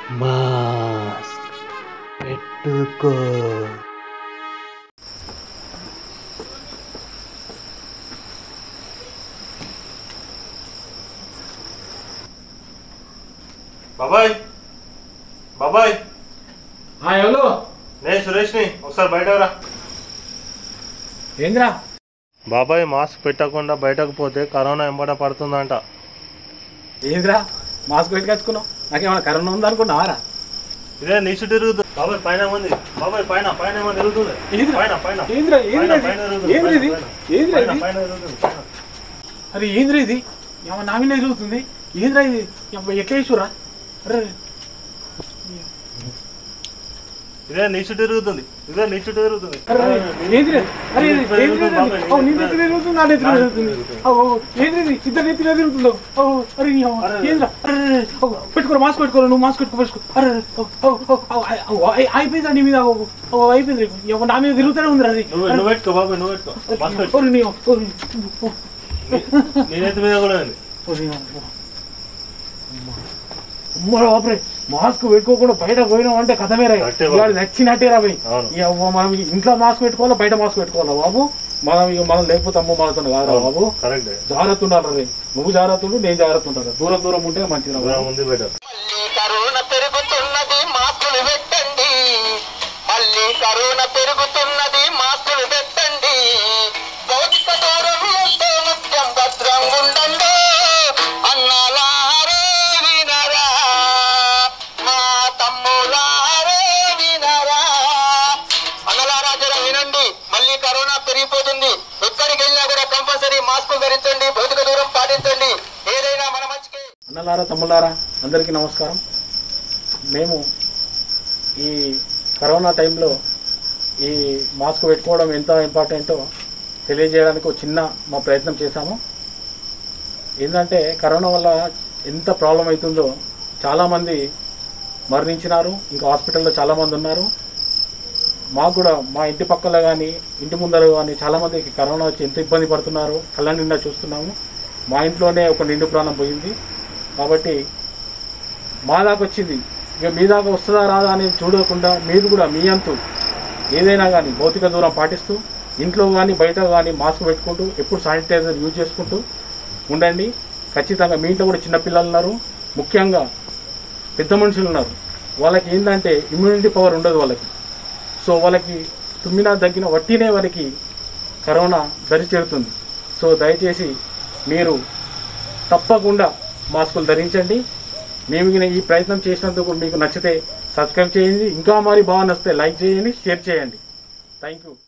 Mask పెట్టుకో బాబాయ్ బాబాయ్ ఎవరు నేను సురేష్ని ఒకసారి బయట రా ఏంద్రా బాబాయ్ మాస్క్ పెట్టకుండా బయటకు పోతే కరోనా ఎంబడ పడుతుందంట ఏంద్రా మాస్క్ పెట్టి కచ్చుకున్నావు నాకేమైనా కరోనా ఉందనుకున్నావారా ఇదే నీచు తిరుగుతుంది బాబాయ్ పైన ఉంది బాబాయ్ పైన పైన ఏమో తిరుగుతుంది ఏంద్రా? పైన పైన ఏంద్రా? ఏంద్రా పైన, ఇది? పైన తిరుగుతుంది, ఏంద్రా ఇది? పైన, ఏంద్రా పైన, ఇది? పైన తిరుగుతుంది, పైన. అరే ఏంద్రా ఇది ఏమన్నా నా మీద జరుగుతుంది ఏంద్రా ఇది ఎబ్బ, ఎట్లా వేసురా అరే ఇదే నీచు తిరుగుతుంది ఇదే నీచు తిరుగుతుంది అరే ఏంద్రా అరే ఇది ఏంద్రా ఇది? ఓ, నీ నెత్తిన తిరుగుతుంది నా నెత్తిన తిరుగుతుంది ఓ, ఓ, ఏంద్రా ఇది ఇద్దరు నెత్తిన తిరుగుతుందో ఓ, అరే నీ అమ్మ, ఏంద్రా అరే అరే, ఓ, పెట్టుకోరా మాస్క్ పెట్టుకోరా నువ్వు మాస్క్ పెట్టుకో పెట్టుకో అరే అరే, ఓ, ఓ, ఓ, ఓ, ఓ, ఓ, అయిపోయిందా నీ మీద ఓ, ఓ, అయిపోయింది ఎవ్వ, నా మీద తిరుగుతూనే ఉందిరా అది నువ్వు నువ్వు పెట్టుకో బాబాయ్ నువ్వు పెట్టుకో మాస్క్ పెట్టుకో ఓరి నీ అమ్మ, ఓరి నీ అమ్మ. నీ నెత్తి మీద కూడా ఉంది అమ్మరా బాబరే మాస్క్ పెట్టుకోకుండా బయట పోయినాం అంటే కథమేరా కరెక్టే బాబు. ఇవాళ నచ్చినట్టేరా పోయి అవును. ఇక అవ్వ మనం ఇంట్లో మాస్క్ పెట్టుకోవాలా బయట మాస్క్ పెట్టుకోవాలా బాబు మనం ఇక మనం లేకపోతే అమ్మ మనతో కాదురా బాబు కరెక్ట్ జాగ్రత్త ఉండాలి రే నువ్వు జాగ్రత్త ఉండు నేను జాగ్రత్త ఉంటాను దూరం దూరం ఉంటే మంచిది దూరం ఉంది బెటర్ మళ్ళీ కరోనా పెరుగుతున్నది మాస్కులు పెట్టండి మళ్ళీ కరోనా పెరుగుతున్నది మాస్కులు పెట్టండి భౌతిక దూరం ఎంతో ముఖ్యం భద్రంగా ఉండండి అన్నాలారే వినరా మా తమ్ములారే వినరా అన్నలారా జర వినండి మళ్ళీ కరోనా పెరిగిపోతుంది ఎక్కడికి వెళ్ళినా కూడా కంపల్సరీ మాస్కులు ధరించండి భౌతిక దూరం పాటించండి ఏదైనా మన మంచికి అన్నలారా తమ్ములారా అందరికీ నమస్కారం మేము ఈ కరోనా టైంలో ఈ మాస్క్ పెట్టుకోవడం ఎంత ఇంపార్టెంటో తెలియజేయడానికి ఒక చిన్న మా ప్రయత్నం చేశాము ఏంటంటే కరోనా వల్ల ఎంత ప్రాబ్లం అవుతుందో చాలామంది మరణించినారు ఇంకా హాస్పిటల్లో చాలామంది ఉన్నారు మాకు కూడా మా ఇంటి పక్కల కానీ ఇంటి ముందర కానీ చాలామందికి కరోనా వచ్చి ఎంత ఇబ్బంది పడుతున్నారు కళ్ళ నిండా చూస్తున్నాము మా ఇంట్లోనే ఒక నిండు ప్రాణం పోయింది కాబట్టి మా దాకా వచ్చింది ఇక మీ దాకా వస్తుందా రాదా అనేది చూడకుండా మీరు కూడా మీ అంతు ఏదైనా కానీ భౌతిక దూరం పాటిస్తూ ఇంట్లో కానీ బయట కానీ మాస్క్ పెట్టుకుంటూ ఎప్పుడు శానిటైజర్ యూజ్ చేసుకుంటూ ఉండండి ఖచ్చితంగా మీ ఇంట్లో కూడా చిన్నపిల్లలు ఉన్నారు ముఖ్యంగా పెద్ద మనుషులు ఉన్నారు వాళ్ళకి ఏంటంటే ఇమ్యూనిటీ పవర్ ఉండదు వాళ్ళకి సో వాళ్ళకి తుమ్మినా దగ్గిన వట్టినే వారికి కరోనా దరి చేరుతుంది సో దయచేసి మీరు తప్పకుండా మాస్కులు ధరించండి మేము గిన ఈ ప్రయత్నం చేసినందుకు మీకు నచ్చితే సబ్స్క్రైబ్ చేయండి ఇంకా మరి బాగా నచ్చితే లైక్ చేయండి షేర్ చేయండి థ్యాంక్ యూ